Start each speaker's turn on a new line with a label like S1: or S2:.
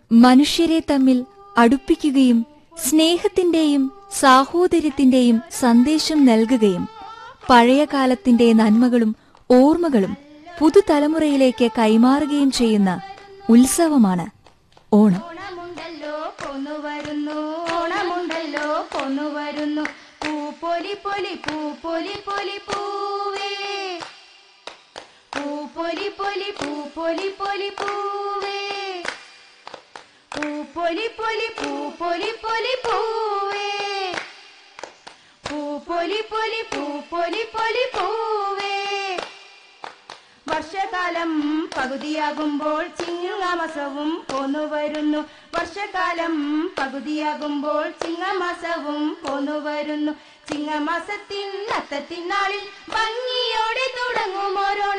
S1: മനുഷ്യരെ തമ്മിൽ അടുപ്പിക്കുകയും സ്നേഹത്തിന്റെയും സാഹോദര്യത്തിന്റെയും സന്ദേശം നൽകുകയും പഴയ കാലത്തിന്റെ നന്മകളും ഓർമ്മകളും പുതുതലമുറയിലേക്ക് കൈമാറുകയും ചെയ്യുന്ന ഉത്സവമാണ് ഓണം
S2: ഓണമുണ്ടല്ലോ പോന്നു വരുന്നു ഓണമുണ്ടല്ലോ പോന്നു വരുന്നു പൂ പൊലി പൊലി പൂ പൊലി പൊലി പൂവേ പൂ പൊലി പൊലി പൂ പൊലി പൊലി പൂവേ പൂ പൊലി പൊലി പൂ പൊലി പൊലി പൂവേ പൂ പൊലി പൊലി പൂ പൊലി പൊലി പൂവേ വർഷകാലം പകുതിയാകുമ്പോൾ ചിങ്ങമാസവും പോന്നു വരുന്നു വർഷകാലം പകുതിയാകുമ്പോൾ ചിങ്ങമാസവും പോന്നു വരുന്നു ചിങ്ങമാസത്തിൻ അത്തത്തിനാളിൽ ഭംഗിയോടെ തുടങ്ങും ഓരോണം